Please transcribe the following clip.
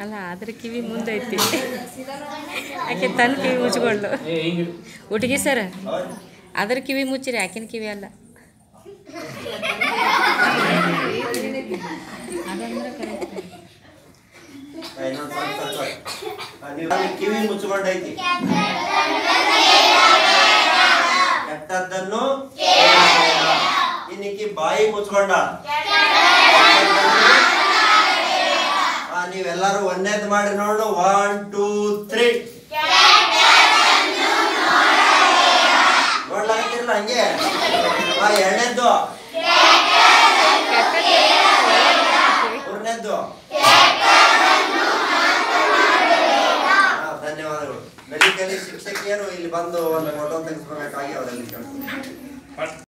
ಅಲ್ಲ ಅದ್ರ ಕಿವಿ ಮುಂದೈತಿ ಆಕೆ ತನ್ನ ಕಿವಿ ಮುಚ್ಕೊಂಡು ಹುಡುಗಿ ಸರ್ ಅದ್ರ ಕಿವಿ ಮುಚ್ಚಿರಿ ಆಕಿನ ಕಿವಿ ಅಲ್ಲ ಇನ್ನೊಂದ್ ಸ್ವಲ್ಪ ಸ್ವಲ್ಪ. ಆ, ನೀವು ಅಲ್ಲಿ ಕಿವಿ ಮುಚ್ಚಿಕೊಂಡೈತಿ ಕೆಟ್ಟದ್ದನ್ನು ಇನ್ನಿಕ್ಕಿ ಬಾಯಿ ಮುಚ್ಕೊಂಡ ಆ, ನೀವೆಲ್ಲರೂ ಒಂದೇದ್ ಮಾಡಿ ನೋಡು ಒನ್ ಟೂ ತ್ರೀ ನೋಡ್ಲಾಕತ್ತಿರಲ್ಲ ಹಂಗೆ ಆ ಎರಡನೇದ್ದು ಮೂರನೇದ್ದು ಹಾ, ಧನ್ಯವಾದಗಳು ಮೆಡಿಕಲಿ ಶಿಕ್ಷಕಿಯರು ಇಲ್ಲಿ ಬಂದು ಒಂದು ಫೋಟೋ ತೆಗೆಸ್ಕೋಬೇಕಾಗಿ ಅವರಲ್ಲಿ ಕೇಳ್ತೀನಿ